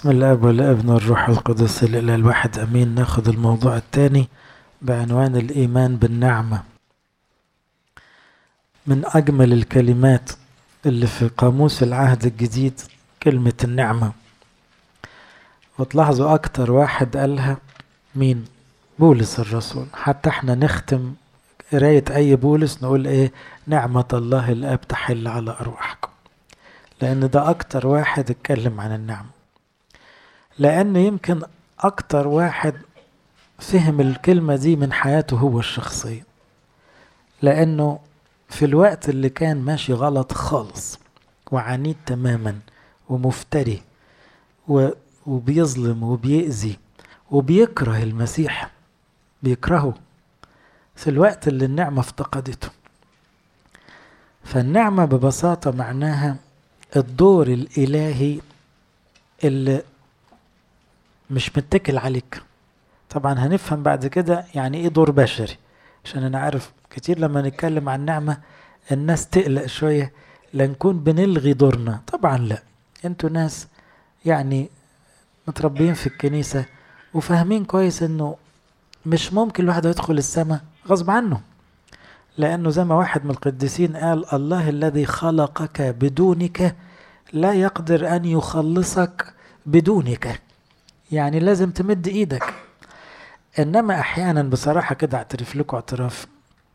بسم الله والابن والروح القدس الإله الواحد أمين ناخد الموضوع الثاني بعنوان الإيمان بالنعمة من أجمل الكلمات اللي في قاموس العهد الجديد كلمة النعمة وتلاحظوا أكتر واحد قالها مين بولس الرسول حتى احنا نختم قراية أي بولس نقول إيه نعمة الله الآب تحل على أرواحكم لأن ده أكتر واحد اتكلم عن النعمة لأن يمكن أكتر واحد فهم الكلمة دي من حياته هو الشخصية لأنه في الوقت اللي كان ماشي غلط خالص وعنيد تماما ومفتري و... وبيظلم وبيأذي وبيكره المسيح بيكرهه في الوقت اللي النعمة افتقدته فالنعمة ببساطة معناها الدور الإلهي اللي مش متكل عليك طبعا هنفهم بعد كده يعني ايه دور بشري عشان انا عارف كتير لما نتكلم عن نعمة الناس تقلق شوية لنكون بنلغي دورنا طبعا لا انتوا ناس يعني متربيين في الكنيسة وفاهمين كويس انه مش ممكن الواحد يدخل السماء غصب عنه لأنه زي ما واحد من القديسين قال الله الذي خلقك بدونك لا يقدر أن يخلصك بدونك يعني لازم تمد إيدك إنما أحيانا بصراحة كده أعترف لكم اعتراف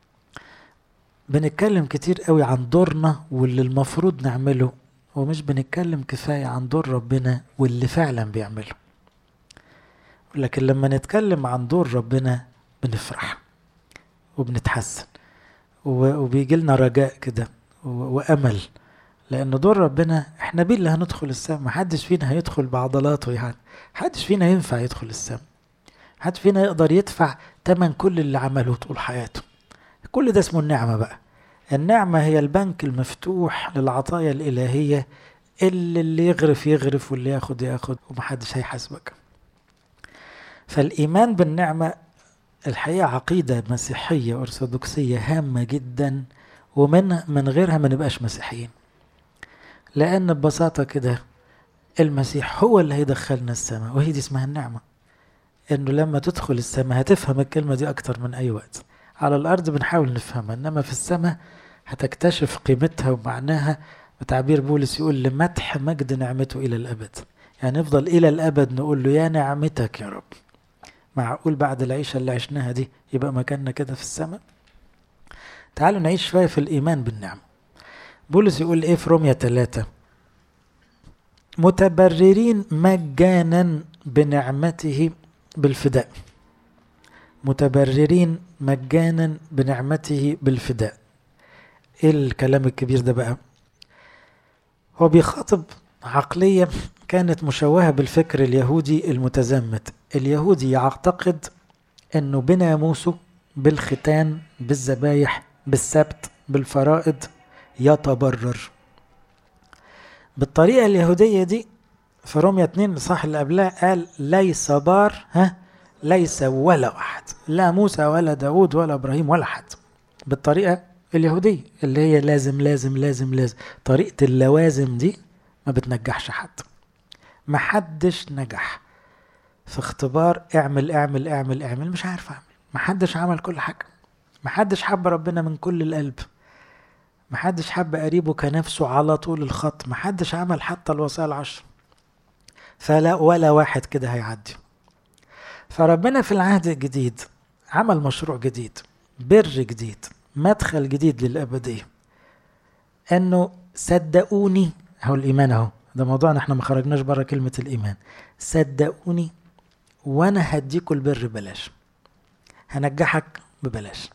بنتكلم كتير قوي عن دورنا واللي المفروض نعمله ومش بنتكلم كفاية عن دور ربنا واللي فعلا بيعمله لكن لما نتكلم عن دور ربنا بنفرح وبنتحسن وبيجي لنا رجاء كده وامل لان دور ربنا احنا بيه اللي هندخل السماء محدش فينا هيدخل بعضلاته يعني محدش فينا ينفع يدخل السماء محدش فينا يقدر يدفع تمن كل اللي عمله طول حياته كل ده اسمه النعمة بقى النعمة هي البنك المفتوح للعطايا الإلهية اللي اللي يغرف يغرف واللي ياخد ياخد ومحدش هيحاسبك فالإيمان بالنعمة الحقيقة عقيدة مسيحية أرثوذكسية هامة جدا ومن من غيرها ما نبقاش مسيحيين لأن ببساطة كده المسيح هو اللي هيدخلنا السماء وهي دي اسمها النعمة إنه لما تدخل السماء هتفهم الكلمة دي أكتر من أي وقت على الأرض بنحاول نفهمها إنما في السماء هتكتشف قيمتها ومعناها بتعبير بولس يقول لمدح مجد نعمته إلى الأبد يعني نفضل إلى الأبد نقول له يا نعمتك يا رب معقول بعد العيشة اللي عشناها دي يبقى مكاننا كده في السماء تعالوا نعيش شوية في الإيمان بالنعمة بولس يقول إيه في رومية ثلاثة متبررين مجانا بنعمته بالفداء متبررين مجانا بنعمته بالفداء ايه الكلام الكبير ده بقى هو بيخاطب عقلية كانت مشوهة بالفكر اليهودي المتزمت اليهودي يعتقد انه بناموسه بالختان بالذبايح بالسبت بالفرائض يتبرر بالطريقة اليهودية دي في رومية 2 صح اللي قبلها قال ليس بار ها ليس ولا واحد لا موسى ولا داود ولا ابراهيم ولا حد بالطريقة اليهودية اللي هي لازم لازم لازم لازم طريقة اللوازم دي ما بتنجحش حد محدش نجح في اختبار اعمل اعمل اعمل اعمل مش عارف اعمل محدش عمل كل حاجة محدش حب ربنا من كل القلب محدش حب قريبه كنفسه على طول الخط محدش عمل حتى الوصايا العشر فلا ولا واحد كده هيعدي فربنا في العهد الجديد عمل مشروع جديد بر جديد مدخل جديد للأبدية انه صدقوني هو الايمان اهو ده موضوعنا احنا ما خرجناش بره كلمة الايمان صدقوني وانا هديكوا البر ببلاش هنجحك ببلاش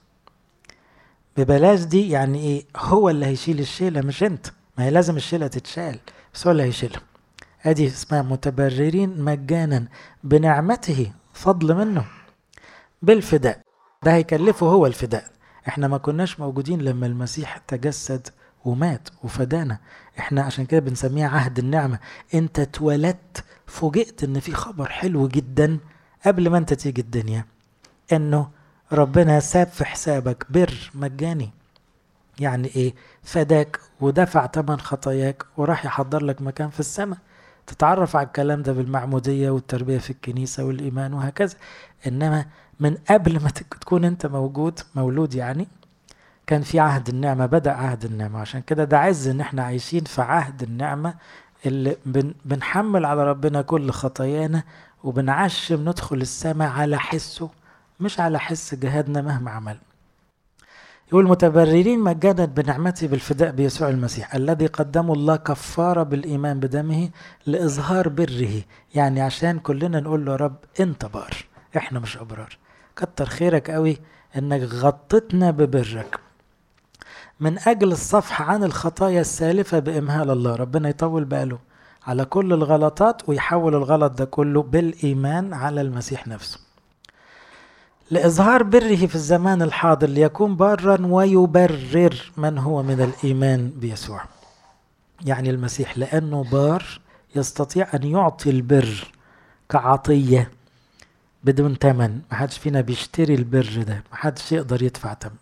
ببلاش دي يعني ايه هو اللي هيشيل الشيلة مش انت ما هي لازم الشيلة تتشال بس هو اللي هيشيلها ادي اسمها متبررين مجانا بنعمته فضل منه بالفداء ده هيكلفه هو الفداء احنا ما كناش موجودين لما المسيح تجسد ومات وفدانا احنا عشان كده بنسميها عهد النعمة انت اتولدت فوجئت ان في خبر حلو جدا قبل ما انت تيجي الدنيا انه ربنا ساب في حسابك بر مجاني يعني ايه فداك ودفع تمن خطاياك وراح يحضر لك مكان في السماء تتعرف على الكلام ده بالمعمودية والتربية في الكنيسة والإيمان وهكذا إنما من قبل ما تكون أنت موجود مولود يعني كان في عهد النعمة بدأ عهد النعمة عشان كده ده عز إن إحنا عايشين في عهد النعمة اللي بن بنحمل على ربنا كل خطايانا وبنعشم ندخل السماء على حسه مش على حس جهادنا مهما عمل يقول متبررين مجانا بنعمته بالفداء بيسوع المسيح الذي قدمه الله كفارة بالإيمان بدمه لإظهار بره يعني عشان كلنا نقول له يا رب أنت بار إحنا مش أبرار كتر خيرك قوي إنك غطتنا ببرك من أجل الصفح عن الخطايا السالفة بإمهال الله ربنا يطول باله على كل الغلطات ويحول الغلط ده كله بالإيمان على المسيح نفسه لإظهار بره في الزمان الحاضر ليكون بارا ويبرر من هو من الإيمان بيسوع يعني المسيح لأنه بار يستطيع أن يعطي البر كعطية بدون ثمن محدش فينا بيشتري البر ده محدش يقدر يدفع ثمن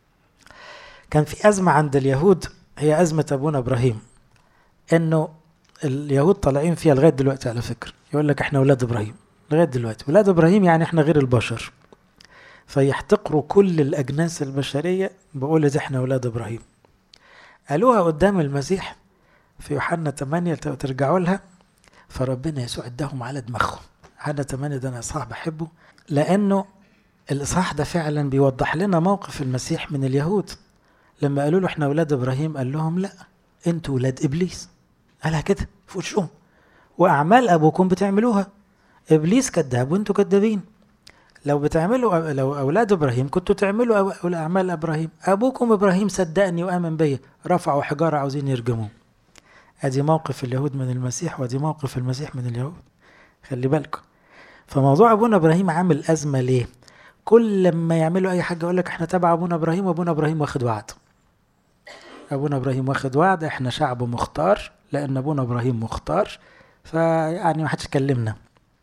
كان في أزمة عند اليهود هي أزمة أبونا إبراهيم إنه اليهود طالعين فيها لغاية دلوقتي على فكرة يقول لك إحنا أولاد إبراهيم لغاية دلوقتي أولاد إبراهيم يعني إحنا غير البشر فيحتقروا كل الأجناس البشرية بقول إحنا أولاد إبراهيم قالوها قدام المسيح في يوحنا 8 ترجعوا لها فربنا يسوع اداهم على دماغهم يوحنا 8 ده أنا إصحاح بحبه لأنه الإصحاح ده فعلا بيوضح لنا موقف المسيح من اليهود لما قالوا له احنا أولاد إبراهيم قال لهم لا انتوا ولاد إبليس قالها كده في وشهم وأعمال أبوكم بتعملوها إبليس كذاب وانتوا كذابين لو بتعملوا لو اولاد ابراهيم كنتوا تعملوا اعمال ابراهيم ابوكم ابراهيم صدقني وامن بيا رفعوا حجاره عاوزين يرجموه ادي موقف اليهود من المسيح وادي موقف المسيح من اليهود خلي بالكم فموضوع ابونا ابراهيم عامل ازمه ليه كل لما يعملوا اي حاجه يقول لك احنا تبع ابونا ابراهيم وابونا ابراهيم واخد وعد ابونا ابراهيم واخد وعد احنا شعب مختار لان ابونا ابراهيم مختار فيعني ما حدش كلمنا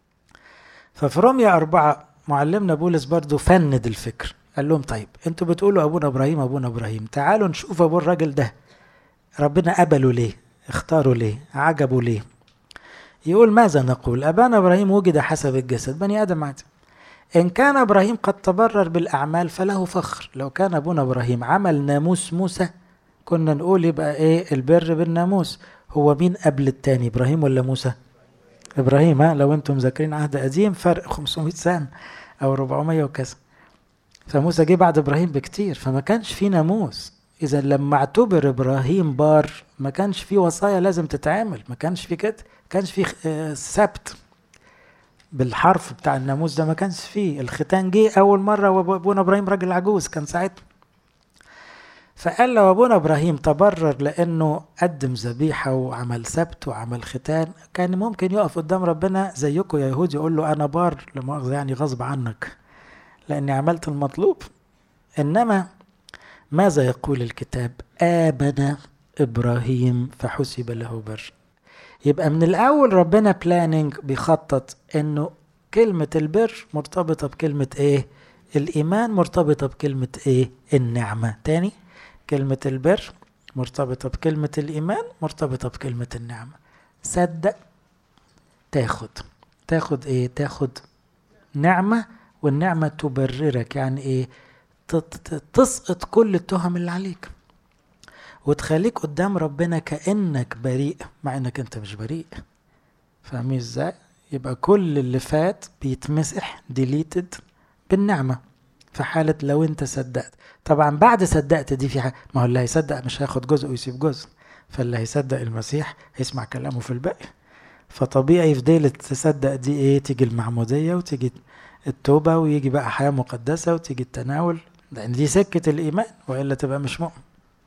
ففي روميا أربعة معلمنا بولس برضو فند الفكر قال لهم طيب انتوا بتقولوا ابونا ابراهيم ابونا ابراهيم تعالوا نشوف ابو الراجل ده ربنا قبله ليه اختاروا ليه عجبوا ليه يقول ماذا نقول ابانا ابراهيم وجد حسب الجسد بني ادم عادي ان كان ابراهيم قد تبرر بالاعمال فله فخر لو كان ابونا ابراهيم عمل ناموس موسى كنا نقول يبقى ايه البر بالناموس هو مين قبل التاني ابراهيم ولا موسى ابراهيم ها لو انتم مذاكرين عهد قديم فرق 500 سنه او 400 وكذا فموسى جه بعد ابراهيم بكتير فما كانش في ناموس اذا لما اعتبر ابراهيم بار ما كانش في وصايا لازم تتعامل ما كانش في كده ما كانش في سبت بالحرف بتاع الناموس ده ما كانش فيه الختان جه اول مره وابونا ابراهيم راجل عجوز كان ساعتها فقال لو ابونا ابراهيم تبرر لانه قدم ذبيحه وعمل سبت وعمل ختان كان ممكن يقف قدام ربنا زيكم يا يهود يقول له انا بار لمؤاخذه يعني غصب عنك لاني عملت المطلوب انما ماذا يقول الكتاب امن ابراهيم فحسب له بر يبقى من الاول ربنا بلاننج بيخطط انه كلمه البر مرتبطه بكلمه ايه الايمان مرتبطه بكلمه ايه النعمه تاني كلمة البر مرتبطة بكلمة الإيمان مرتبطة بكلمة النعمة صدق تاخد تاخد إيه تاخد نعمة والنعمة تبررك يعني إيه تسقط كل التهم اللي عليك وتخليك قدام ربنا كأنك بريء مع إنك أنت مش بريء فاهمين إزاي؟ يبقى كل اللي فات بيتمسح ديليتد بالنعمة في حالة لو أنت صدقت طبعا بعد صدقت دي في حاجة ما هو اللي هيصدق مش هياخد جزء ويسيب جزء فاللي هيصدق المسيح هيسمع كلامه في الباقي فطبيعي في ديلة تصدق دي ايه تيجي المعمودية وتيجي التوبة ويجي بقى حياة مقدسة وتيجي التناول لأن دي سكة الإيمان وإلا تبقى مش مؤمن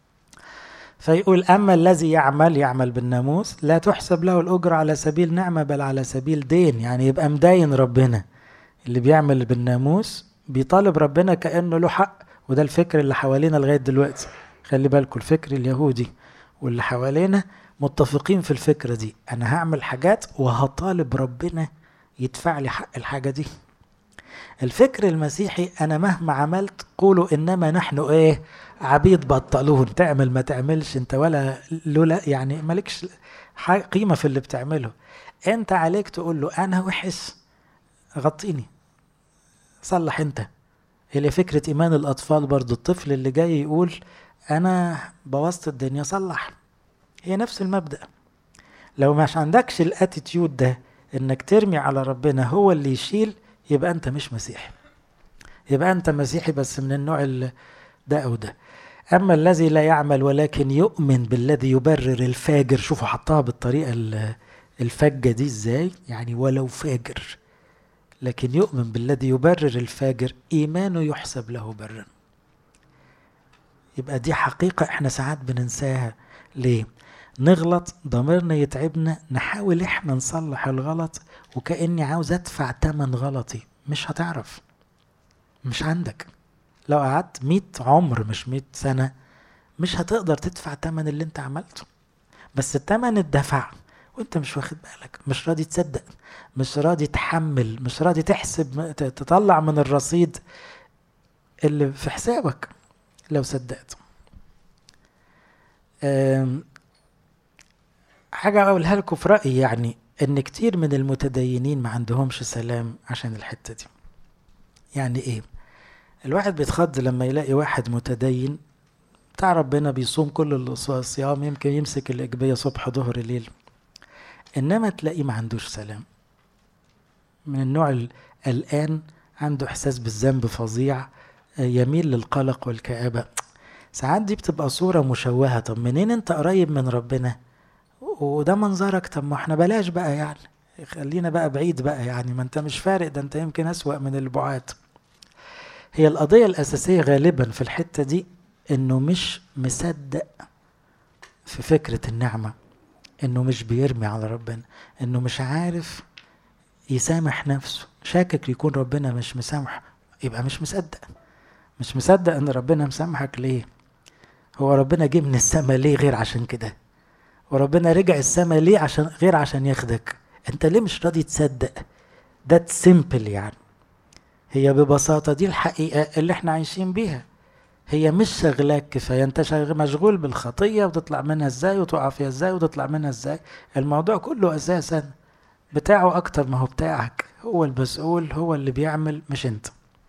فيقول أما الذي يعمل يعمل بالناموس لا تحسب له الأجر على سبيل نعمة بل على سبيل دين يعني يبقى مداين ربنا اللي بيعمل بالناموس بيطالب ربنا كأنه له حق وده الفكر اللي حوالينا لغاية دلوقتي خلي بالكم الفكر اليهودي واللي حوالينا متفقين في الفكرة دي أنا هعمل حاجات وهطالب ربنا يدفع لي حق الحاجة دي الفكر المسيحي أنا مهما عملت قولوا إنما نحن إيه عبيد بطلون تعمل ما تعملش أنت ولا لولا يعني مالكش قيمة في اللي بتعمله انت عليك تقول له انا وحش غطيني صلح انت هي فكرة ايمان الاطفال برضو الطفل اللي جاي يقول انا بوظت الدنيا صلح هي نفس المبدأ لو مش عندكش الاتيتيود ده انك ترمي على ربنا هو اللي يشيل يبقى انت مش مسيحي يبقى انت مسيحي بس من النوع ده او ده اما الذي لا يعمل ولكن يؤمن بالذي يبرر الفاجر شوفوا حطها بالطريقه الفجه دي ازاي يعني ولو فاجر لكن يؤمن بالذي يبرر الفاجر ايمانه يحسب له برا يبقى دي حقيقه احنا ساعات بننساها ليه نغلط ضميرنا يتعبنا نحاول احنا نصلح الغلط وكاني عاوز ادفع تمن غلطي مش هتعرف مش عندك لو قعدت مية عمر مش مية سنة مش هتقدر تدفع تمن اللي انت عملته بس التمن اتدفع وانت مش واخد بالك مش راضي تصدق مش راضي تحمل مش راضي تحسب تطلع من الرصيد اللي في حسابك لو صدقت حاجة أقولها لكم في رأيي يعني إن كتير من المتدينين ما عندهمش سلام عشان الحتة دي يعني إيه الواحد بيتخض لما يلاقي واحد متدين بتاع ربنا بيصوم كل الصيام يمكن يمسك الإجبية صبح ظهر ليل إنما تلاقيه ما عندوش سلام من النوع القلقان عنده إحساس بالذنب فظيع يميل للقلق والكآبة ساعات دي بتبقى صورة مشوهة طب منين انت قريب من ربنا وده منظرك طب ما احنا بلاش بقى يعني خلينا بقى بعيد بقى يعني ما انت مش فارق ده انت يمكن اسوأ من البعاد هي القضية الأساسية غالبا في الحتة دي إنه مش مصدق في فكرة النعمة إنه مش بيرمي على ربنا إنه مش عارف يسامح نفسه شاكك يكون ربنا مش مسامح يبقى مش مصدق مش مصدق إن ربنا مسامحك ليه هو ربنا جه من السما ليه غير عشان كده وربنا رجع السما ليه عشان غير عشان ياخدك انت ليه مش راضي تصدق ده سيمبل يعني هي ببساطة دي الحقيقة اللي احنا عايشين بيها هي مش شغلاك كفاية انت مشغول بالخطية وتطلع منها ازاي وتقع فيها ازاي وتطلع منها ازاي الموضوع كله اساسا بتاعه اكتر ما هو بتاعك هو المسؤول هو اللي بيعمل مش انت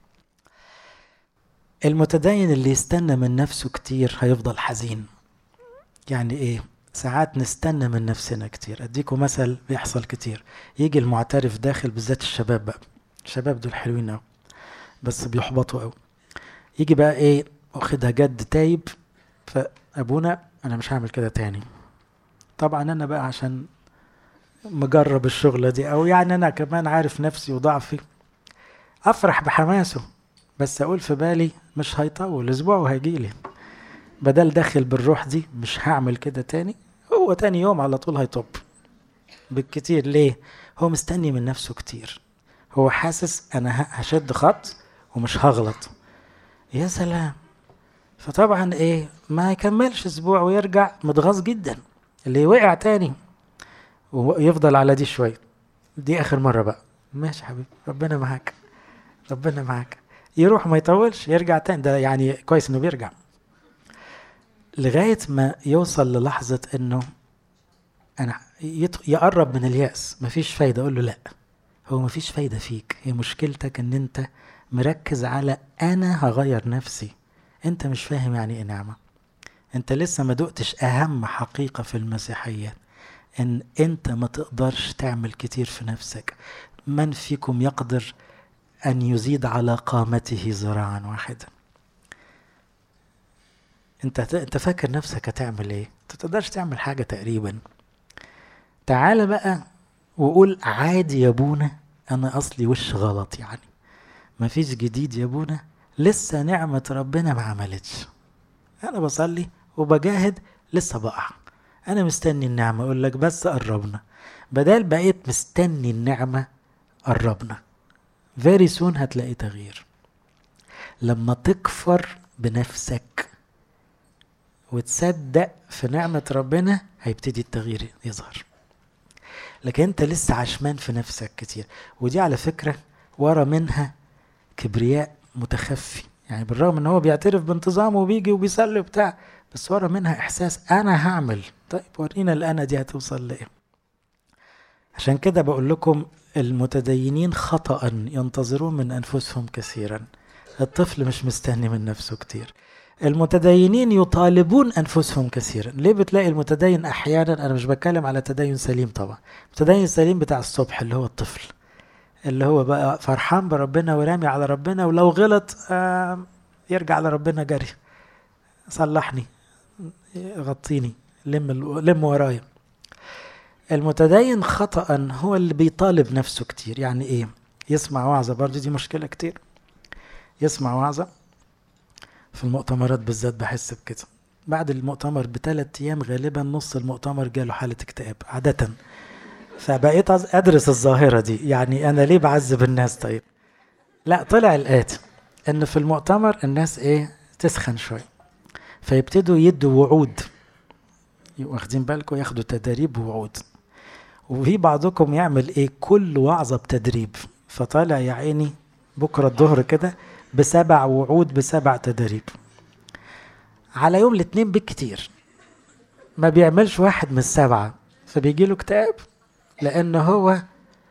المتدين اللي يستنى من نفسه كتير هيفضل حزين يعني ايه ساعات نستنى من نفسنا كتير اديكم مثل بيحصل كتير يجي المعترف داخل بالذات الشباب بقى الشباب دول حلوين قوي بس بيحبطوا قوي يجي بقى ايه واخدها جد تايب فابونا انا مش هعمل كده تاني طبعا انا بقى عشان مجرب الشغله دي او يعني انا كمان عارف نفسي وضعفي افرح بحماسه بس اقول في بالي مش هيطول اسبوع وهيجيلي بدل داخل بالروح دي مش هعمل كده تاني هو تاني يوم على طول هيطب بالكتير ليه هو مستني من نفسه كتير هو حاسس انا هشد خط ومش هغلط يا سلام فطبعا ايه ما يكملش اسبوع ويرجع متغاظ جدا اللي وقع تاني ويفضل على دي شويه دي اخر مره بقى ماشي حبيبي ربنا معاك ربنا معاك يروح ما يطولش يرجع تاني ده يعني كويس انه بيرجع لغايه ما يوصل للحظه انه انا يقرب من الياس مفيش فايده اقول له لا هو مفيش فايده فيك هي مشكلتك ان انت مركز على انا هغير نفسي انت مش فاهم يعني ايه نعمه انت لسه ما دقتش اهم حقيقه في المسيحيه ان انت ما تقدرش تعمل كتير في نفسك من فيكم يقدر ان يزيد على قامته ذراعا واحدا انت انت فاكر نفسك هتعمل ايه انت تقدرش تعمل حاجه تقريبا تعال بقى وقول عادي يا ابونا انا اصلي وش غلط يعني مفيش جديد يا ابونا لسه نعمة ربنا ما عملتش انا بصلي وبجاهد لسه بقع انا مستني النعمة اقول لك بس قربنا بدل بقيت مستني النعمة قربنا very soon هتلاقي تغيير لما تكفر بنفسك وتصدق في نعمة ربنا هيبتدي التغيير يظهر لكن انت لسه عشمان في نفسك كتير ودي على فكرة ورا منها كبرياء متخفي يعني بالرغم ان هو بيعترف بانتظامه وبيجي وبيصلي وبتاع بس ورا منها احساس انا هعمل طيب ورينا الأنا دي هتوصل لإيه عشان كده بقول لكم المتدينين خطأ ينتظرون من أنفسهم كثيرا الطفل مش مستني من نفسه كتير المتدينين يطالبون أنفسهم كثيرا ليه بتلاقي المتدين أحيانا أنا مش بتكلم على تدين سليم طبعا التدين السليم بتاع الصبح اللي هو الطفل اللي هو بقى فرحان بربنا ورامي على ربنا ولو غلط آه يرجع لربنا جري صلحني غطيني لم لم ورايا المتدين خطأ هو اللي بيطالب نفسه كتير يعني ايه يسمع وعظة برضه دي مشكلة كتير يسمع وعظة في المؤتمرات بالذات بحس بكده بعد المؤتمر بثلاث ايام غالبا نص المؤتمر جاله حالة اكتئاب عادة فبقيت ادرس الظاهرة دي يعني انا ليه بعذب الناس طيب لا طلع الاتي ان في المؤتمر الناس ايه تسخن شوية فيبتدوا يدوا وعود واخدين بالكم ياخدوا تدريب ووعود وفي بعضكم يعمل ايه كل وعظة بتدريب فطالع يا عيني بكرة الظهر كده بسبع وعود بسبع تدريب على يوم الاثنين بالكتير ما بيعملش واحد من السبعة فبيجي له اكتئاب لأن هو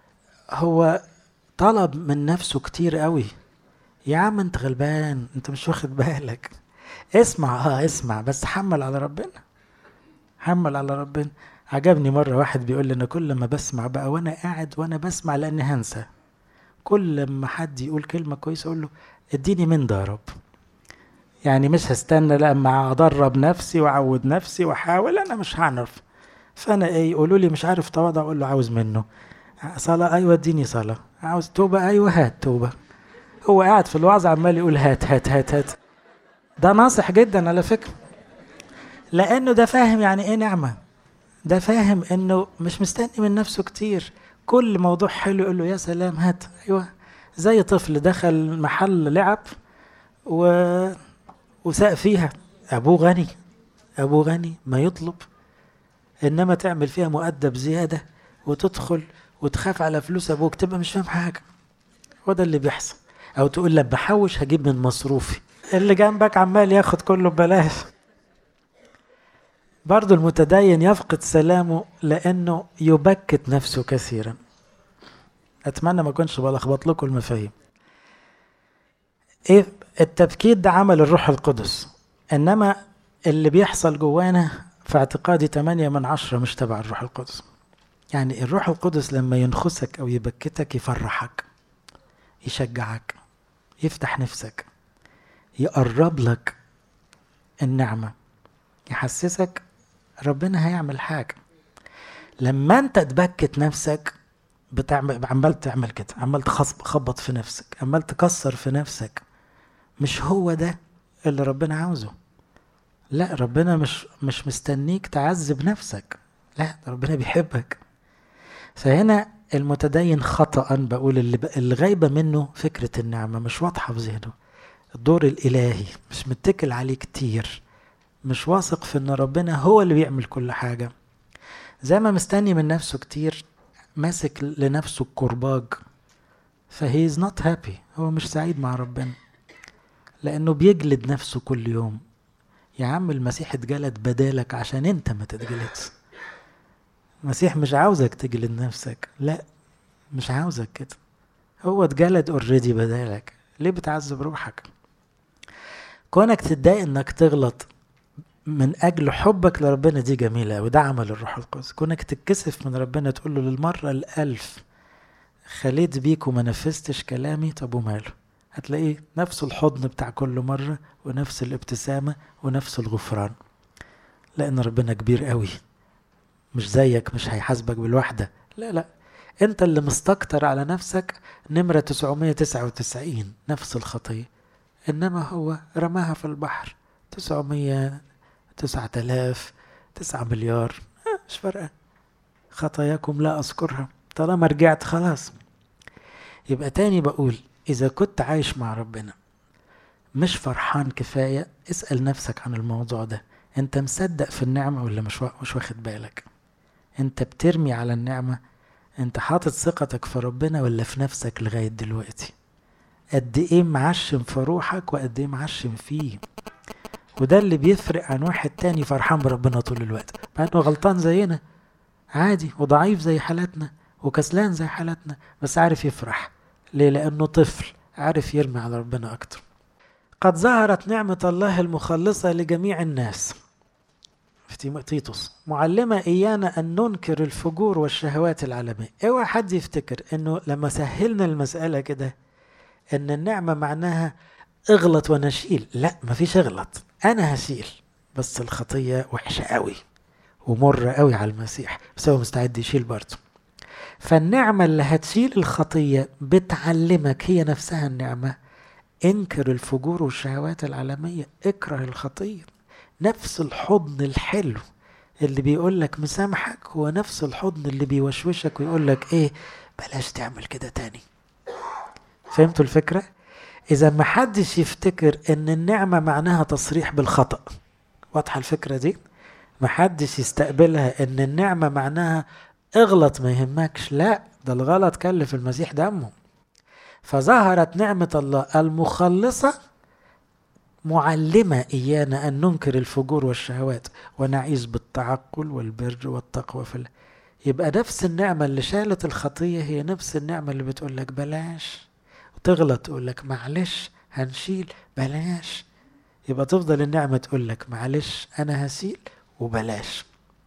هو طلب من نفسه كتير قوي يا عم انت غلبان انت مش واخد بالك اسمع اه اسمع بس حمل على ربنا حمل على ربنا عجبني مرة واحد بيقول لي أنا كل ما بسمع بقى وأنا قاعد وأنا بسمع لأني هنسى كل ما حد يقول كلمة كويسة أقول له اديني من ده يا رب يعني مش هستنى لما أدرب نفسي وأعود نفسي وأحاول أنا مش هعرف فأنا إيه يقولوا لي مش عارف تواضع أقول له عاوز منه صلاة أيوة اديني صلاة عاوز توبة أيوة هات توبة هو قاعد في الوعظ عمال يقول هات هات هات هات ده ناصح جدا على فكرة لأنه ده فاهم يعني إيه نعمة ده فاهم إنه مش مستني من نفسه كتير كل موضوع حلو يقول له يا سلام هات أيوة زي طفل دخل محل لعب و... وساق فيها أبوه غني أبوه غني ما يطلب إنما تعمل فيها مؤدب زيادة وتدخل وتخاف على فلوس أبوك تبقى مش فاهم حاجة هو ده اللي بيحصل أو تقول لما بحوش هجيب من مصروفي اللي جنبك عمال ياخد كله ببلاش برضو المتدين يفقد سلامه لأنه يبكت نفسه كثيرا أتمنى ما أكونش بلخبط لكم المفاهيم إيه التبكيت ده عمل الروح القدس إنما اللي بيحصل جوانا في اعتقادي 8 من عشرة مش تبع الروح القدس يعني الروح القدس لما ينخسك أو يبكتك يفرحك يشجعك يفتح نفسك يقرب لك النعمة يحسسك ربنا هيعمل حاجة لما انت تبكت نفسك بتعمل عمال تعمل كده عمال تخبط في نفسك عمال تكسر في نفسك مش هو ده اللي ربنا عاوزه لا ربنا مش مش مستنيك تعذب نفسك لا ربنا بيحبك فهنا المتدين خطأ بقول اللي, اللي غايبة منه فكرة النعمة مش واضحة في ذهنه الدور الإلهي مش متكل عليه كتير مش واثق في ان ربنا هو اللي بيعمل كل حاجة زي ما مستني من نفسه كتير ماسك لنفسه الكرباج فهي از نوت هابي هو مش سعيد مع ربنا لانه بيجلد نفسه كل يوم يا عم المسيح اتجلد بدالك عشان انت ما تتجلدش المسيح مش عاوزك تجلد نفسك لا مش عاوزك كده هو اتجلد اوريدي بدالك ليه بتعذب روحك كونك تتضايق انك تغلط من اجل حبك لربنا دي جميله وده عمل الروح القدس كونك تتكسف من ربنا تقول له للمره الالف خليت بيك وما نفذتش كلامي طب وماله هتلاقيه نفس الحضن بتاع كل مره ونفس الابتسامه ونفس الغفران لان ربنا كبير قوي مش زيك مش هيحاسبك بالوحده لا لا انت اللي مستكتر على نفسك نمرة 999 نفس الخطية انما هو رماها في البحر 900 9000 9 مليار مش فارقة خطاياكم لا أذكرها طالما رجعت خلاص يبقى تاني بقول إذا كنت عايش مع ربنا مش فرحان كفاية اسأل نفسك عن الموضوع ده انت مصدق في النعمة ولا مش مش واخد بالك انت بترمي على النعمة انت حاطط ثقتك في ربنا ولا في نفسك لغاية دلوقتي قد ايه معشم في روحك وقد ايه معشم فيه وده اللي بيفرق عن واحد تاني فرحان بربنا طول الوقت مع انه غلطان زينا عادي وضعيف زي حالتنا وكسلان زي حالتنا بس عارف يفرح ليه لانه طفل عارف يرمي على ربنا اكتر قد ظهرت نعمة الله المخلصة لجميع الناس في تيتوس معلمة إيانا أن ننكر الفجور والشهوات العالمية اوعى حد يفتكر أنه لما سهلنا المسألة كده أن النعمة معناها اغلط ونشيل لا مفيش اغلط أنا هشيل بس الخطية وحشة قوي ومرة قوي على المسيح بس هو مستعد يشيل برضه فالنعمة اللي هتشيل الخطية بتعلمك هي نفسها النعمة انكر الفجور والشهوات العالمية اكره الخطية نفس الحضن الحلو اللي بيقول لك مسامحك هو نفس الحضن اللي بيوشوشك ويقول لك ايه بلاش تعمل كده تاني فهمتوا الفكرة؟ إذا ما حدش يفتكر إن النعمة معناها تصريح بالخطأ واضحة الفكرة دي؟ ما حدش يستقبلها إن النعمة معناها اغلط ما يهمكش لا ده الغلط كلف المسيح دمه فظهرت نعمة الله المخلصة معلمة إيانا أن ننكر الفجور والشهوات ونعيش بالتعقل والبر والتقوى في الله يبقى نفس النعمة اللي شالت الخطية هي نفس النعمة اللي بتقول لك بلاش وتغلط تقول لك معلش هنشيل بلاش يبقى تفضل النعمة تقول لك معلش أنا هسيل وبلاش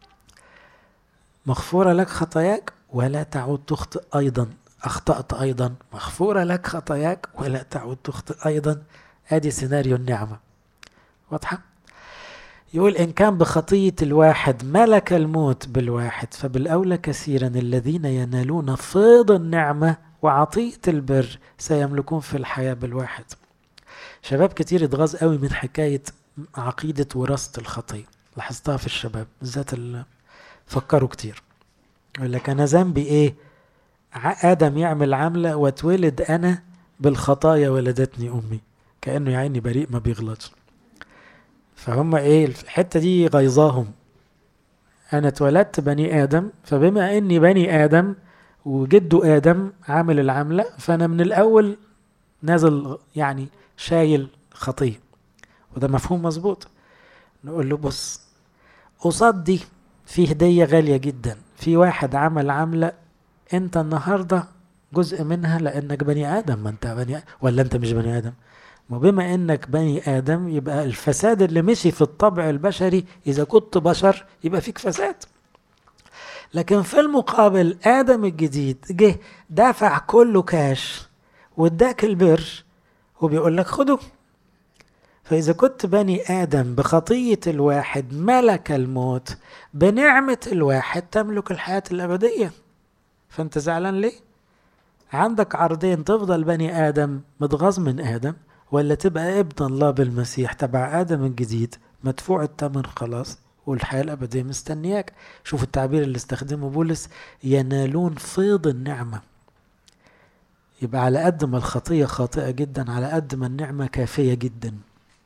مغفورة لك خطاياك ولا تعود تخطئ أيضا أخطأت أيضا مغفورة لك خطاياك ولا تعود تخطئ أيضا ادي سيناريو النعمة واضحة يقول إن كان بخطية الواحد ملك الموت بالواحد فبالأولى كثيرا الذين ينالون فيض النعمة وعطية البر سيملكون في الحياة بالواحد شباب كتير اتغاظ قوي من حكاية عقيدة وراثة الخطية لاحظتها في الشباب بالذات فكروا كتير يقول لك أنا ذنبي إيه آدم يعمل عملة واتولد أنا بالخطايا ولدتني أمي كأنه يا عيني بريء ما بيغلطش فهم ايه الحتة دي غيظاهم انا اتولدت بني ادم فبما اني بني ادم وجده ادم عامل العملة فانا من الاول نازل يعني شايل خطية وده مفهوم مظبوط نقول له بص قصاد دي في هدية غالية جدا في واحد عمل عملة انت النهاردة جزء منها لانك بني ادم ما انت بني آدم ولا انت مش بني ادم وبما انك بني ادم يبقى الفساد اللي مشي في الطبع البشري اذا كنت بشر يبقى فيك فساد لكن في المقابل ادم الجديد جه دافع كله كاش واداك البر وبيقول لك خده فإذا كنت بني آدم بخطية الواحد ملك الموت بنعمة الواحد تملك الحياة الأبدية فأنت زعلان ليه؟ عندك عرضين تفضل بني آدم متغاظ من آدم ولا تبقى ابن الله بالمسيح تبع آدم الجديد مدفوع الثمن خلاص والحياة الأبدية مستنياك شوف التعبير اللي استخدمه بولس ينالون فيض النعمة يبقى على قد ما الخطية خاطئة جدا على قد ما النعمة كافية جدا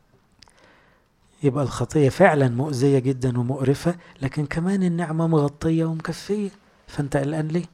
يبقى الخطية فعلا مؤذية جدا ومقرفة لكن كمان النعمة مغطية ومكفية فانت قلقان ليه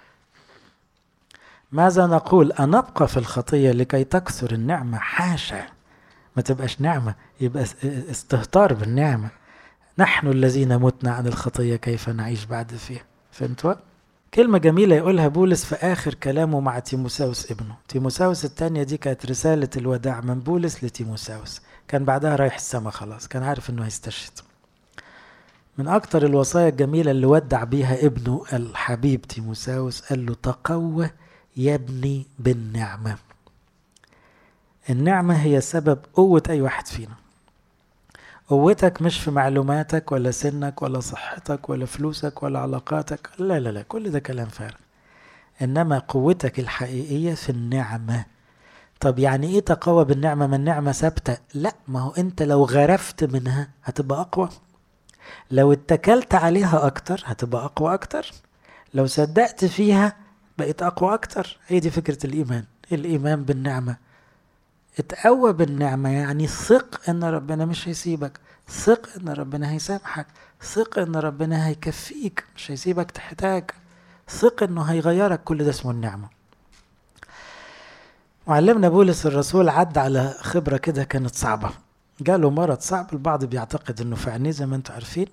ماذا نقول أنبقى في الخطية لكي تكثر النعمة حاشا ما تبقاش نعمة يبقى استهتار بالنعمة نحن الذين متنا عن الخطية كيف نعيش بعد فيها فهمتوا؟ كلمة جميلة يقولها بولس في آخر كلامه مع تيموساوس ابنه تيموساوس التانية دي كانت رسالة الوداع من بولس لتيموساوس كان بعدها رايح السما خلاص كان عارف انه هيستشهد من أكتر الوصايا الجميلة اللي ودع بيها ابنه الحبيب تيموساوس قال له تقوى يبني بالنعمة النعمة هي سبب قوة أي واحد فينا قوتك مش في معلوماتك ولا سنك ولا صحتك ولا فلوسك ولا علاقاتك لا لا لا كل ده كلام فارغ إنما قوتك الحقيقية في النعمة طب يعني ايه تقوى بالنعمة من نعمة ثابتة لا ما هو انت لو غرفت منها هتبقى اقوى لو اتكلت عليها اكتر هتبقى اقوى اكتر لو صدقت فيها بقيت اقوى اكتر هي دي فكرة الايمان الايمان بالنعمة اتقوى بالنعمة يعني ثق ان ربنا مش هيسيبك ثق ان ربنا هيسامحك ثق ان ربنا هيكفيك مش هيسيبك تحتاج ثق انه هيغيرك كل ده اسمه النعمه معلمنا بولس الرسول عدى على خبرة كده كانت صعبة جاله مرض صعب البعض بيعتقد انه في عينيه زي ما انتم عارفين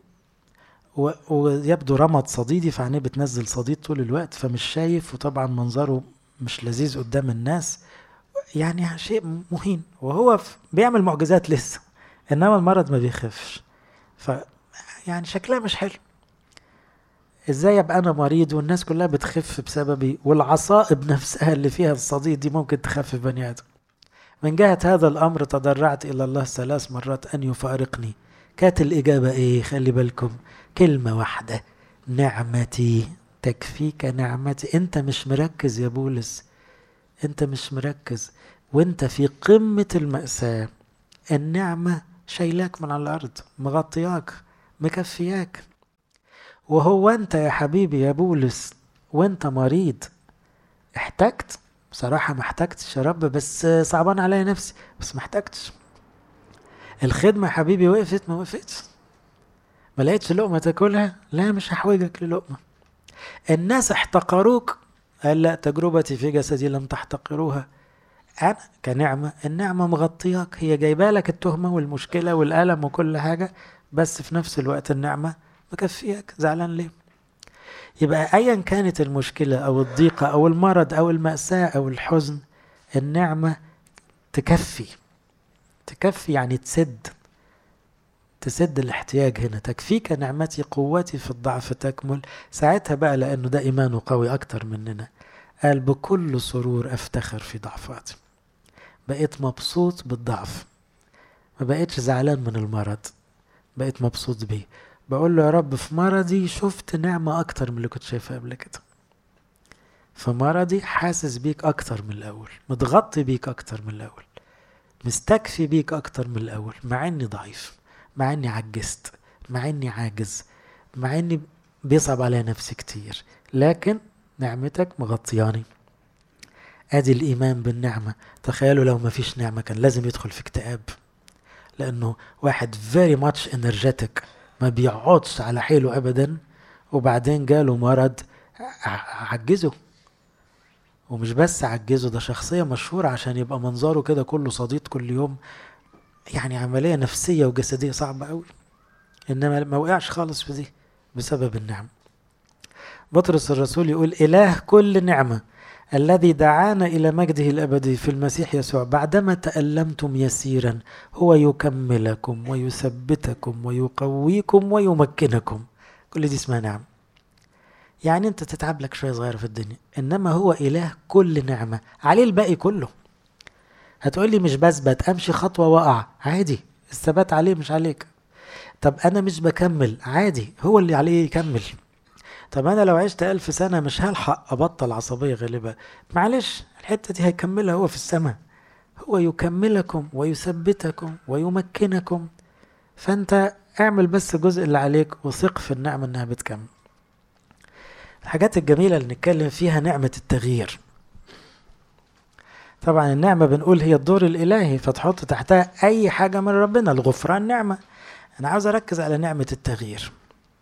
ويبدو رمد صديدي فعينيه بتنزل صديد طول الوقت فمش شايف وطبعا منظره مش لذيذ قدام الناس يعني شيء مهين وهو بيعمل معجزات لسه انما المرض ما بيخفش ف يعني شكلها مش حلو ازاي ابقى انا مريض والناس كلها بتخف بسببي والعصائب نفسها اللي فيها الصديد دي ممكن تخفف بني ادم من جهة هذا الامر تضرعت الى الله ثلاث مرات ان يفارقني كانت الاجابة ايه خلي بالكم كلمة واحدة نعمتي تكفيك نعمتي انت مش مركز يا بولس انت مش مركز وانت في قمة المأساة النعمة شايلاك من على الأرض مغطياك مكفياك وهو انت يا حبيبي يا بولس وانت مريض احتجت بصراحة ما احتجتش يا رب بس صعبان عليا نفسي بس ما احتجتش الخدمة يا حبيبي وقفت ما وقفتش ما لقيتش لقمة تاكلها لا مش هحوجك للقمة الناس احتقروك قال لا تجربتي في جسدي لم تحتقروها أنا كنعمة النعمة مغطياك هي جايبة لك التهمة والمشكلة والألم وكل حاجة بس في نفس الوقت النعمة مكفيك زعلان ليه يبقى أيا كانت المشكلة أو الضيقة أو المرض أو المأساة أو الحزن النعمة تكفي تكفي يعني تسد تسد الاحتياج هنا تكفيك نعمتي قوتي في الضعف تكمل ساعتها بقى لأنه ده إيمانه قوي أكتر مننا قال بكل سرور أفتخر في ضعفاتي بقيت مبسوط بالضعف ما بقيتش زعلان من المرض بقيت مبسوط بيه بقول له يا رب في مرضي شفت نعمة أكتر من اللي كنت شايفها قبل كده في مرضي حاسس بيك أكتر من الأول متغطي بيك أكتر من الأول مستكفي بيك أكتر من الأول مع إني ضعيف مع إني عجزت مع إني عاجز مع إني بيصعب عليا نفسي كتير لكن نعمتك مغطياني ادي الايمان بالنعمة تخيلوا لو ما فيش نعمة كان لازم يدخل في اكتئاب لانه واحد very much energetic ما بيقعدش على حيله ابدا وبعدين جاله مرض عجزه ومش بس عجزه ده شخصية مشهورة عشان يبقى منظره كده كله صديد كل يوم يعني عملية نفسية وجسدية صعبة قوي انما ما وقعش خالص في دي بسبب النعمة بطرس الرسول يقول إله كل نعمة الذي دعانا إلى مجده الأبدي في المسيح يسوع بعدما تألمتم يسيرا هو يكملكم ويثبتكم ويقويكم ويمكنكم كل دي اسمها نعم يعني انت تتعب لك شوية صغيرة في الدنيا انما هو اله كل نعمة عليه الباقي كله هتقولي مش بثبت امشي خطوة واقع عادي الثبات عليه مش عليك طب انا مش بكمل عادي هو اللي عليه يكمل طب انا لو عشت ألف سنة مش هلحق ابطل عصبية غالبا معلش الحتة دي هيكملها هو في السماء هو يكملكم ويثبتكم ويمكنكم فانت اعمل بس الجزء اللي عليك وثق في النعمة انها بتكمل الحاجات الجميلة اللي نتكلم فيها نعمة التغيير طبعا النعمة بنقول هي الدور الإلهي فتحط تحتها أي حاجة من ربنا الغفران نعمة أنا عاوز أركز على نعمة التغيير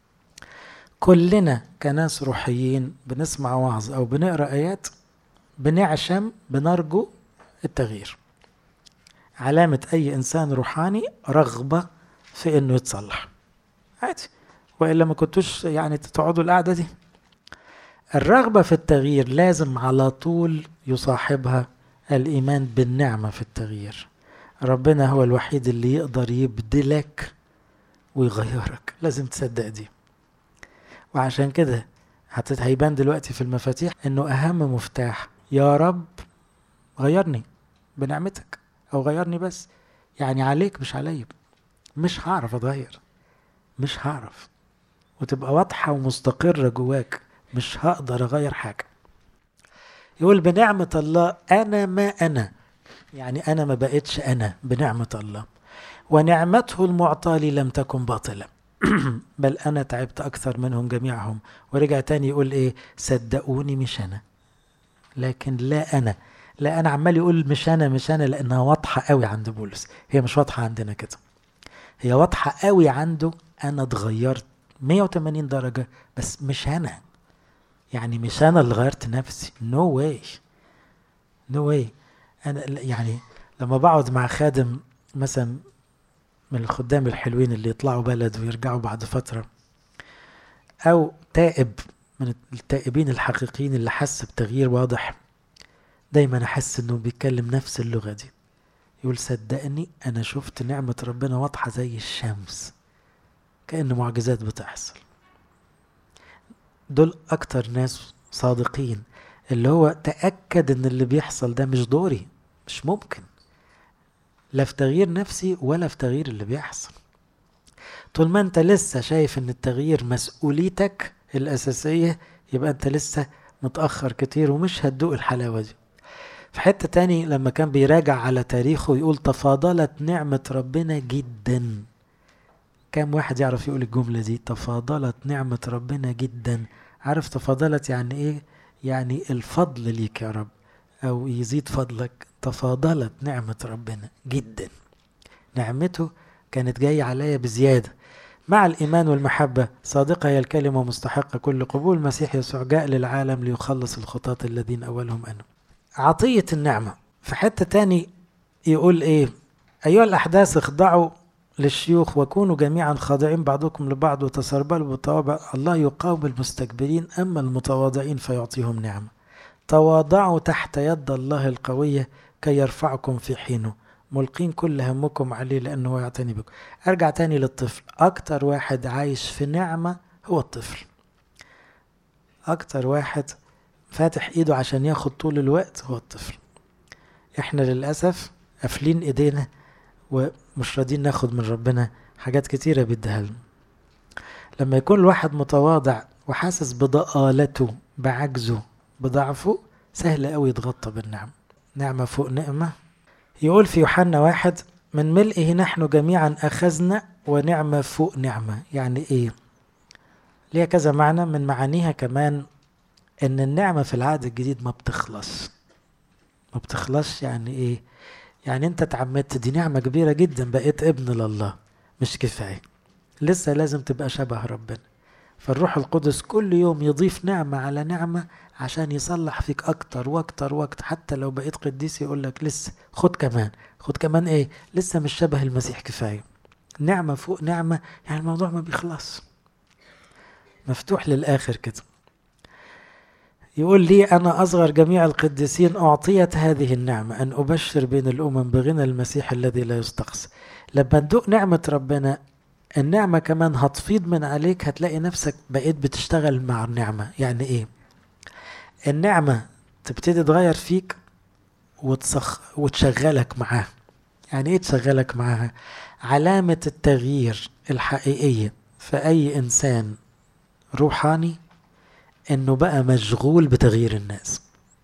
كلنا كناس روحيين بنسمع وعظ او بنقرا ايات بنعشم بنرجو التغيير علامة أي إنسان روحاني رغبة في إنه يتصلح عادي وإلا ما كنتوش يعني تقعدوا القعدة دي الرغبة في التغيير لازم على طول يصاحبها الإيمان بالنعمة في التغيير ربنا هو الوحيد اللي يقدر يبدلك ويغيرك لازم تصدق دي وعشان كده حطيت هيبان دلوقتي في المفاتيح انه اهم مفتاح يا رب غيرني بنعمتك او غيرني بس يعني عليك مش عليا مش هعرف اتغير مش هعرف وتبقى واضحة ومستقرة جواك مش هقدر اغير حاجة يقول بنعمة الله انا ما انا يعني انا ما بقتش انا بنعمة الله ونعمته المعطاة لي لم تكن باطلة بل أنا تعبت أكثر منهم جميعهم ورجع تاني يقول إيه صدقوني مش أنا لكن لا أنا لا أنا عمال يقول مش أنا مش أنا لأنها واضحة قوي عند بولس هي مش واضحة عندنا كده هي واضحة قوي عنده أنا اتغيرت 180 درجة بس مش أنا يعني مش أنا اللي غيرت نفسي نو no واي نو واي أنا يعني لما بقعد مع خادم مثلا من الخدام الحلوين اللي يطلعوا بلد ويرجعوا بعد فترة أو تائب من التائبين الحقيقيين اللي حس بتغيير واضح دايما أحس إنه بيتكلم نفس اللغة دي يقول صدقني أنا شفت نعمة ربنا واضحة زي الشمس كأن معجزات بتحصل دول أكتر ناس صادقين اللي هو تأكد إن اللي بيحصل ده مش دوري مش ممكن لا في تغيير نفسي ولا في تغيير اللي بيحصل طول ما انت لسه شايف ان التغيير مسؤوليتك الأساسية يبقى انت لسه متأخر كتير ومش هتدوق الحلاوة دي في حتة تاني لما كان بيراجع على تاريخه يقول تفاضلت نعمة ربنا جدا كم واحد يعرف يقول الجملة دي تفاضلت نعمة ربنا جدا عارف تفاضلت يعني ايه يعني الفضل ليك يا رب او يزيد فضلك تفاضلت نعمة ربنا جدا نعمته كانت جاية عليا بزيادة مع الإيمان والمحبة صادقة هي الكلمة مستحقة كل قبول المسيح يسوع جاء للعالم ليخلص الخطاة الذين أولهم أنا عطية النعمة في حتة تاني يقول إيه أيها الأحداث اخضعوا للشيوخ وكونوا جميعا خاضعين بعضكم لبعض وتسربلوا بطوابع الله يقاوم المستكبرين أما المتواضعين فيعطيهم نعمة تواضعوا تحت يد الله القوية كي يرفعكم في حينه ملقين كل همكم عليه لأنه يعتني بكم أرجع تاني للطفل أكتر واحد عايش في نعمة هو الطفل أكتر واحد فاتح إيده عشان ياخد طول الوقت هو الطفل إحنا للأسف قافلين إيدينا ومش راضيين ناخد من ربنا حاجات كتيرة بيديها لنا لما يكون الواحد متواضع وحاسس بضآلته بعجزه بضعفه سهل قوي يتغطى بالنعم نعمة فوق نعمة يقول في يوحنا واحد من ملئه نحن جميعا أخذنا ونعمة فوق نعمة يعني إيه ليها كذا معنى من معانيها كمان إن النعمة في العهد الجديد ما بتخلص ما بتخلص يعني إيه يعني أنت اتعمدت دي نعمة كبيرة جدا بقيت ابن لله مش كفاية لسه لازم تبقى شبه ربنا فالروح القدس كل يوم يضيف نعمة على نعمة عشان يصلح فيك أكتر وأكتر وأكتر حتى لو بقيت قديس يقول لك لسه خد كمان خد كمان إيه لسه مش شبه المسيح كفاية نعمة فوق نعمة يعني الموضوع ما بيخلص مفتوح للآخر كده يقول لي أنا أصغر جميع القديسين أعطيت هذه النعمة أن أبشر بين الأمم بغنى المسيح الذي لا يستقصى لما تدوق نعمة ربنا النعمة كمان هتفيض من عليك هتلاقي نفسك بقيت بتشتغل مع النعمة يعني ايه النعمة تبتدي تغير فيك وتسخ وتشغلك معاها يعني ايه تشغلك معاها علامة التغيير الحقيقية في أي إنسان روحاني إنه بقى مشغول بتغيير الناس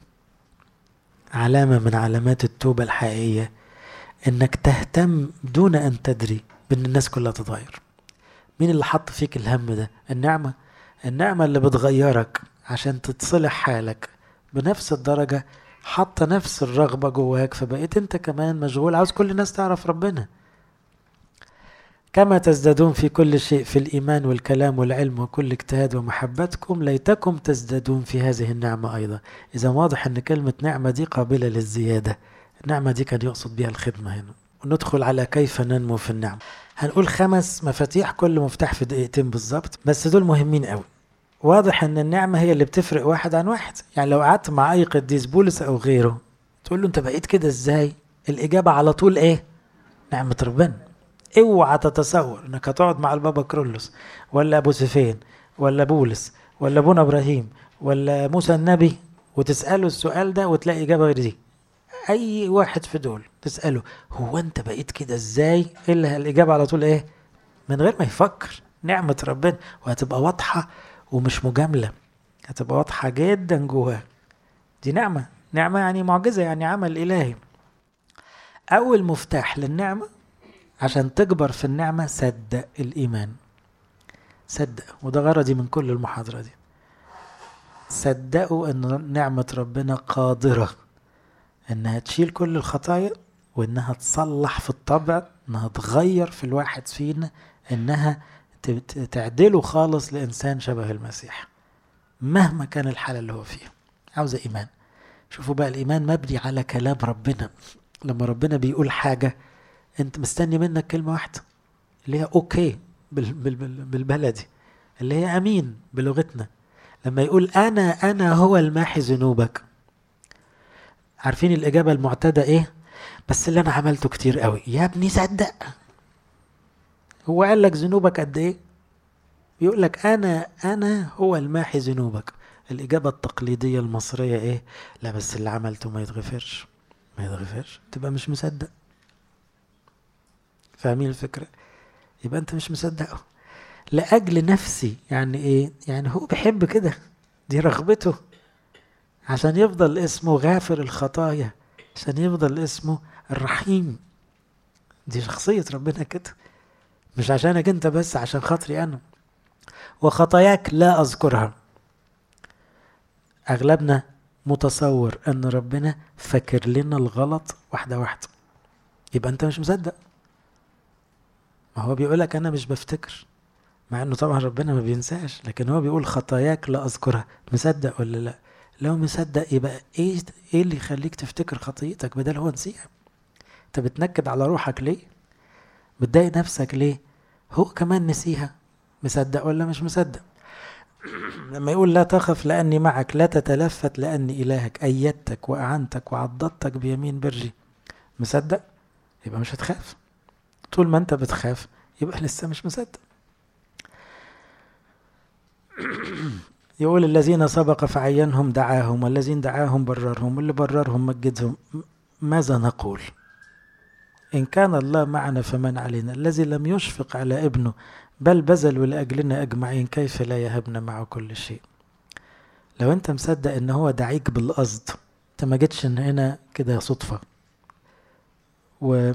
علامة من علامات التوبة الحقيقية إنك تهتم دون أن تدري بان الناس كلها تتغير مين اللي حط فيك الهم ده النعمة النعمة اللي بتغيرك عشان تتصلح حالك بنفس الدرجة حاطة نفس الرغبة جواك فبقيت انت كمان مشغول عاوز كل الناس تعرف ربنا كما تزدادون في كل شيء في الإيمان والكلام والعلم وكل اجتهاد ومحبتكم ليتكم تزدادون في هذه النعمة أيضا إذا واضح أن كلمة نعمة دي قابلة للزيادة النعمة دي كان يقصد بها الخدمة هنا وندخل على كيف ننمو في النعم هنقول خمس مفاتيح كل مفتاح في دقيقتين بالظبط بس دول مهمين قوي واضح ان النعمه هي اللي بتفرق واحد عن واحد يعني لو قعدت مع اي قديس بولس او غيره تقول له انت بقيت كده ازاي الاجابه على طول ايه نعمه ربنا اوعى تتصور انك هتقعد مع البابا كرولوس ولا ابو سفين ولا بولس ولا ابونا ابراهيم ولا موسى النبي وتساله السؤال ده وتلاقي اجابه غير دي اي واحد في دول تساله هو انت بقيت كده ازاي الا الاجابه على طول ايه من غير ما يفكر نعمه ربنا وهتبقى واضحه ومش مجامله هتبقى واضحه جدا جواه دي نعمه نعمه يعني معجزه يعني عمل الهي اول مفتاح للنعمه عشان تكبر في النعمه صدق الايمان صدق وده غرضي من كل المحاضره دي صدقوا ان نعمه ربنا قادره انها تشيل كل الخطايا وانها تصلح في الطبع انها تغير في الواحد فينا انها تعدله خالص لانسان شبه المسيح مهما كان الحاله اللي هو فيها عاوزه ايمان شوفوا بقى الايمان مبني على كلام ربنا لما ربنا بيقول حاجه انت مستني منك كلمه واحده اللي هي اوكي بالبلدي اللي هي امين بلغتنا لما يقول انا انا هو الماحي ذنوبك عارفين الاجابه المعتاده ايه بس اللي انا عملته كتير قوي يا ابني صدق هو قال لك ذنوبك قد ايه يقول لك انا انا هو الماحي ذنوبك الاجابه التقليديه المصريه ايه لا بس اللي عملته ما يتغفرش ما يتغفرش تبقى مش مصدق فاهمين الفكره يبقى انت مش مصدقه لاجل نفسي يعني ايه يعني هو بيحب كده دي رغبته عشان يفضل اسمه غافر الخطايا عشان يفضل اسمه الرحيم دي شخصية ربنا كده مش عشانك انت بس عشان خاطري انا وخطاياك لا اذكرها اغلبنا متصور ان ربنا فاكر لنا الغلط واحدة واحدة يبقى انت مش مصدق ما هو بيقولك انا مش بفتكر مع انه طبعا ربنا ما بينساش لكن هو بيقول خطاياك لا اذكرها مصدق ولا لا لو مصدق يبقى ايه ايه اللي يخليك تفتكر خطيتك بدل هو نسيها انت بتنكد على روحك ليه بتضايق نفسك ليه هو كمان نسيها مصدق ولا مش مصدق لما يقول لا تخف لاني معك لا تتلفت لاني الهك ايدتك واعنتك وعضدتك بيمين بري مصدق يبقى مش هتخاف طول ما انت بتخاف يبقى لسه مش مصدق يقول الذين سبق فعينهم دعاهم والذين دعاهم بررهم واللي بررهم مجدهم ماذا نقول إن كان الله معنا فمن علينا الذي لم يشفق على ابنه بل بذل لأجلنا أجمعين كيف لا يهبنا معه كل شيء لو أنت مصدق إن هو دعيك بالقصد أنت ما جيتش إن هنا كده صدفة و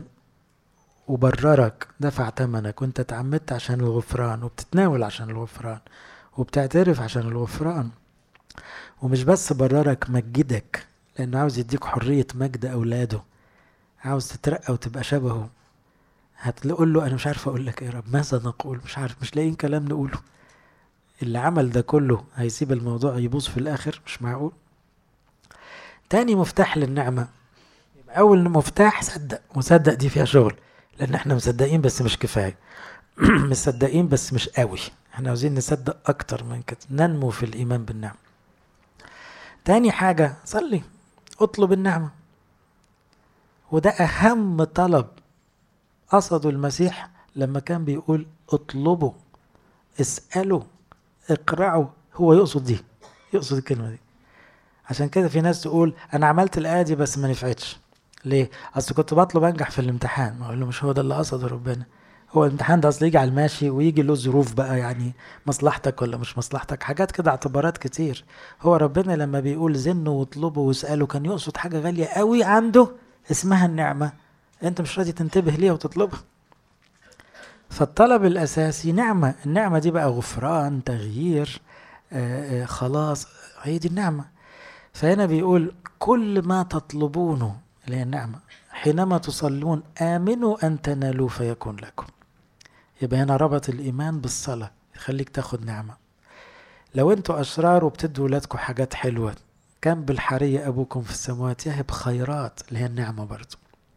وبررك دفع ثمنك وانت تعمدت عشان الغفران وبتتناول عشان الغفران وبتعترف عشان الغفران ومش بس بررك مجدك لانه عاوز يديك حرية مجد اولاده عاوز تترقى وتبقى شبهه هتقول له انا مش عارف اقول لك ايه يا رب ماذا نقول مش عارف مش لاقيين كلام نقوله اللي عمل ده كله هيسيب الموضوع يبوظ في الاخر مش معقول تاني مفتاح للنعمة اول مفتاح صدق وصدق دي فيها شغل لان احنا مصدقين بس مش كفايه مصدقين بس مش قوي احنا عاوزين نصدق اكتر من كده ننمو في الايمان بالنعمه تاني حاجه صلي اطلب النعمه وده اهم طلب قصده المسيح لما كان بيقول اطلبوا اسالوا اقرعوا هو يقصد دي يقصد الكلمه دي عشان كده في ناس تقول انا عملت الايه دي بس ما نفعتش ليه؟ اصل كنت بطلب انجح في الامتحان اقول له مش هو ده اللي قصده ربنا هو الامتحان ده اصل يجي على الماشي ويجي له ظروف بقى يعني مصلحتك ولا مش مصلحتك حاجات كده اعتبارات كتير هو ربنا لما بيقول زنوا واطلبوا واسالوا كان يقصد حاجه غاليه قوي عنده اسمها النعمه انت مش راضي تنتبه ليها وتطلبها فالطلب الاساسي نعمه النعمه دي بقى غفران تغيير آآ آآ خلاص هي دي النعمه فهنا بيقول كل ما تطلبونه اللي هي النعمة حينما تصلون آمنوا أن تنالوا فيكون لكم يبقى هنا ربط الإيمان بالصلاة يخليك تاخد نعمة لو انتوا أشرار وبتدوا ولادكم حاجات حلوة كان بالحرية أبوكم في السماوات يهب خيرات اللي هي النعمة برضو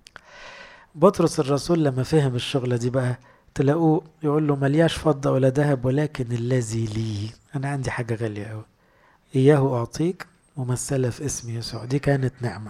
بطرس الرسول لما فهم الشغلة دي بقى تلاقوه يقول له ملياش فضة ولا ذهب ولكن الذي لي أنا عندي حاجة غالية أوي إياه أعطيك ممثلة في اسم يسوع دي كانت نعمة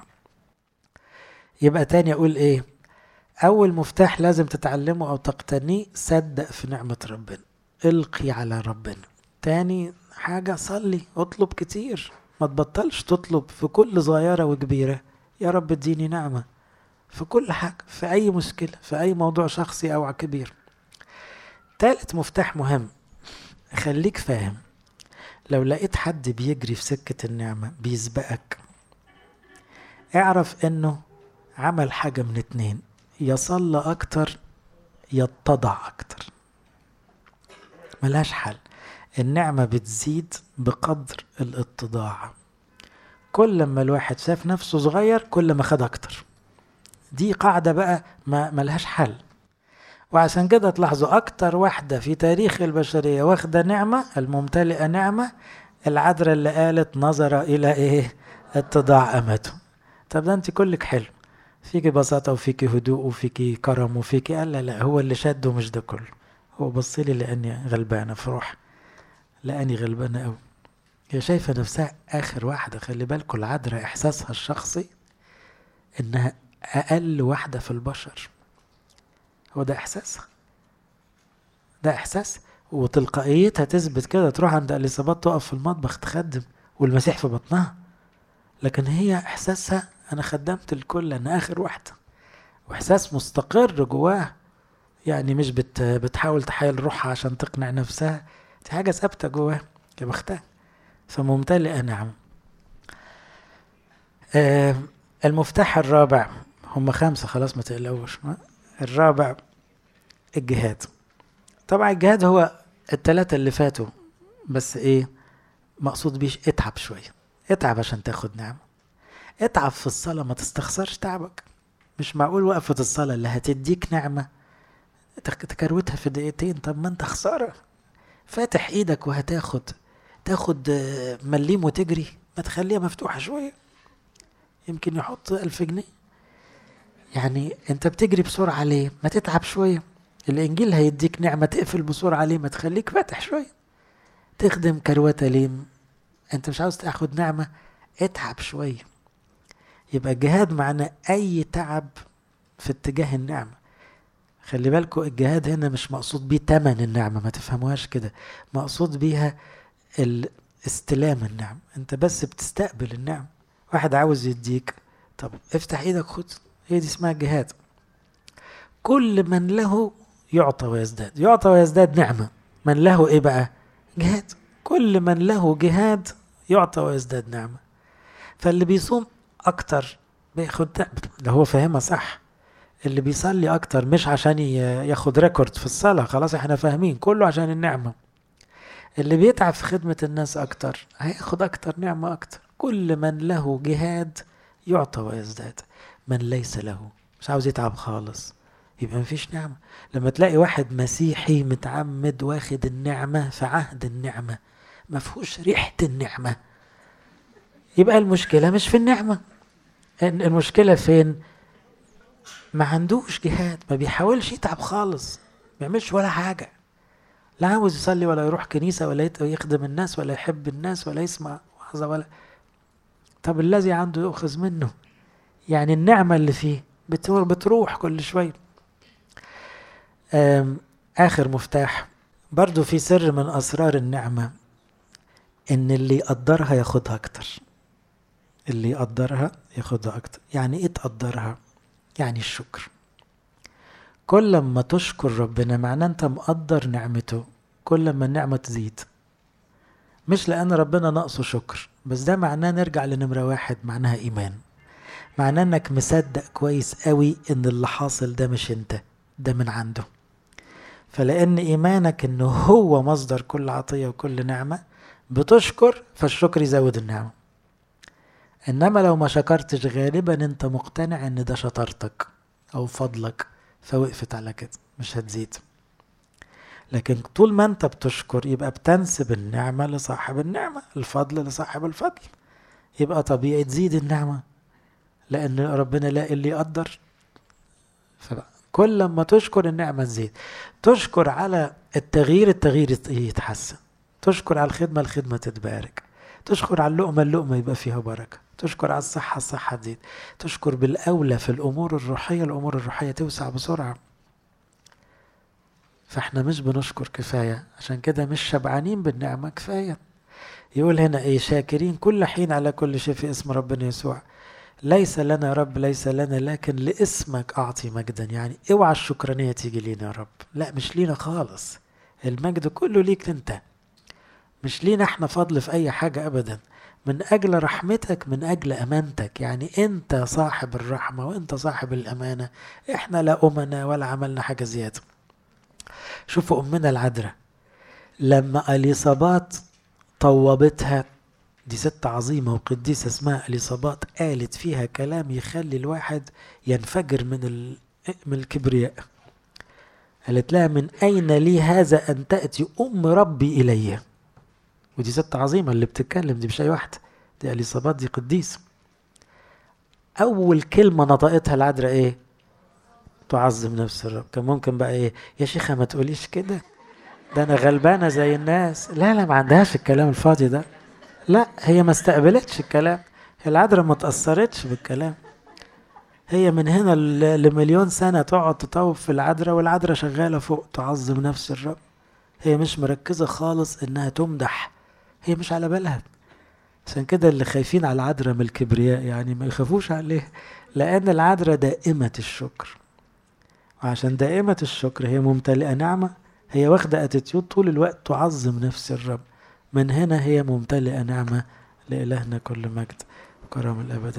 يبقى تاني أقول إيه أول مفتاح لازم تتعلمه أو تقتنيه صدق في نعمة ربنا القي على ربنا تاني حاجة صلي اطلب كتير ما تبطلش تطلب في كل صغيرة وكبيرة يا رب اديني نعمة في كل حاجة في أي مشكلة في أي موضوع شخصي أو كبير تالت مفتاح مهم خليك فاهم لو لقيت حد بيجري في سكة النعمة بيسبقك اعرف انه عمل حاجة من اتنين يصلى اكتر يتضع اكتر ملهاش حل النعمة بتزيد بقدر الاتضاع كل ما الواحد شاف نفسه صغير كل ما خد اكتر دي قاعدة بقى ما ملهاش حل وعشان كده تلاحظوا أكتر واحدة في تاريخ البشرية واخدة نعمة الممتلئة نعمة العذراء اللي قالت نظر إلى إيه اتضاع أمته طب ده أنت كلك حلو فيك بساطة وفيك هدوء وفيك كرم وفيك قال لا لا هو اللي شده مش ده كله هو بص لي لأني غلبانة في روح لأني غلبانة أوي هي شايفة نفسها آخر واحدة خلي بالكوا العذراء إحساسها الشخصي إنها أقل واحدة في البشر هو ده إحساسها ده إحساس وتلقائيتها تثبت كده تروح عند اليصابات تقف في المطبخ تخدم والمسيح في بطنها لكن هي إحساسها أنا خدمت الكل أنا آخر واحدة وإحساس مستقر جواها يعني مش بت بتحاول تحايل روحها عشان تقنع نفسها دي حاجة ثابتة جواها يا بختها فممتلئة نعم آه المفتاح الرابع هم خمسة خلاص ما تقلقوش الرابع الجهاد طبعا الجهاد هو التلاتة اللي فاتوا بس ايه مقصود بيش اتعب شوية اتعب عشان تاخد نعمة اتعب في الصلاة ما تستخسرش تعبك مش معقول وقفة الصلاة اللي هتديك نعمة تكروتها في دقيقتين طب ما انت خسارة فاتح ايدك وهتاخد تاخد مليم وتجري ما تخليها مفتوحة شوية يمكن يحط ألف جنيه يعني انت بتجري بسرعة ليه ما تتعب شوية الانجيل هيديك نعمة تقفل بسرعة ليه ما تخليك فاتح شوية تخدم كروتة ليه انت مش عاوز تاخد نعمة اتعب شوية يبقى الجهاد معنى اي تعب في اتجاه النعمة خلي بالكوا الجهاد هنا مش مقصود بيه تمن النعمة ما تفهموهاش كده مقصود بيها استلام النعم انت بس بتستقبل النعم واحد عاوز يديك طب افتح ايدك خد هي دي اسمها الجهاد كل من له يعطى ويزداد يعطى ويزداد نعمة من له ايه بقى جهاد كل من له جهاد يعطى ويزداد نعمة فاللي بيصوم اكتر بياخد ده هو فاهمها صح اللي بيصلي اكتر مش عشان ياخد ريكورد في الصلاة خلاص احنا فاهمين كله عشان النعمة اللي بيتعب في خدمة الناس اكتر هياخد اكتر نعمة اكتر كل من له جهاد يعطى ويزداد من ليس له مش عاوز يتعب خالص يبقى مفيش نعمة لما تلاقي واحد مسيحي متعمد واخد النعمة في عهد النعمة ما فيهوش ريحة النعمة يبقى المشكلة مش في النعمة المشكلة فين ما عندوش جهاد ما بيحاولش يتعب خالص ما بيعملش ولا حاجة لا عاوز يصلي ولا يروح كنيسة ولا يخدم الناس ولا يحب الناس ولا يسمع وعظة ولا طب الذي عنده يؤخذ منه يعني النعمة اللي فيه بتروح كل شوية آخر مفتاح برضو في سر من أسرار النعمة إن اللي يقدرها ياخدها أكتر اللي يقدرها ياخدها أكتر يعني إيه تقدرها؟ يعني الشكر كل ما تشكر ربنا معناه أنت مقدر نعمته كل ما النعمة تزيد مش لأن ربنا ناقصه شكر بس ده معناه نرجع لنمرة واحد معناها إيمان معناه انك مصدق كويس قوي ان اللي حاصل ده مش انت ده من عنده فلان ايمانك انه هو مصدر كل عطيه وكل نعمه بتشكر فالشكر يزود النعمه انما لو ما شكرتش غالبا انت مقتنع ان ده شطارتك او فضلك فوقفت على كده مش هتزيد لكن طول ما انت بتشكر يبقى بتنسب النعمة لصاحب النعمة الفضل لصاحب الفضل يبقى طبيعي تزيد النعمة لأن ربنا لا اللي يقدر كل ما تشكر النعمة تزيد تشكر على التغيير التغيير يتحسن تشكر على الخدمة الخدمة تتبارك تشكر على اللقمة اللقمة يبقى فيها بركة تشكر على الصحة الصحة تزيد تشكر بالأولى في الأمور الروحية الأمور الروحية توسع بسرعة فاحنا مش بنشكر كفاية عشان كده مش شبعانين بالنعمة كفاية يقول هنا ايه شاكرين كل حين على كل شيء في اسم ربنا يسوع ليس لنا يا رب ليس لنا لكن لاسمك أعطي مجدا يعني اوعى الشكرانية تيجي لينا يا رب لا مش لينا خالص المجد كله ليك انت مش لينا احنا فضل في اي حاجة ابدا من اجل رحمتك من اجل امانتك يعني انت صاحب الرحمة وانت صاحب الامانة احنا لا امنا ولا عملنا حاجة زيادة شوفوا امنا العذراء لما اليصابات طوبتها دي ست عظيمة وقديسة اسمها اليصابات قالت فيها كلام يخلي الواحد ينفجر من ال... من الكبرياء قالت لها من أين لي هذا أن تأتي أم ربي إلي ودي ست عظيمة اللي بتتكلم دي مش أي واحدة دي اليصابات دي قديس اول كلمه نطقتها العذراء ايه تعظم نفس الرب كان ممكن بقى ايه يا شيخه ما تقوليش كده ده انا غلبانه زي الناس لا لا ما عندهاش الكلام الفاضي ده لا هي ما استقبلتش الكلام هي العذراء ما تاثرتش بالكلام هي من هنا لمليون سنه تقعد تطوف في العذراء والعذراء شغاله فوق تعظم نفس الرب هي مش مركزه خالص انها تمدح هي مش على بالها عشان كده اللي خايفين على العذراء من الكبرياء يعني ما يخافوش عليه لان العذراء دائمه الشكر وعشان دائمه الشكر هي ممتلئه نعمه هي واخدة اتيتيود طول الوقت تعظم نفس الرب من هنا هي ممتلئة نعمة لإلهنا كل مجد وكرم الأبد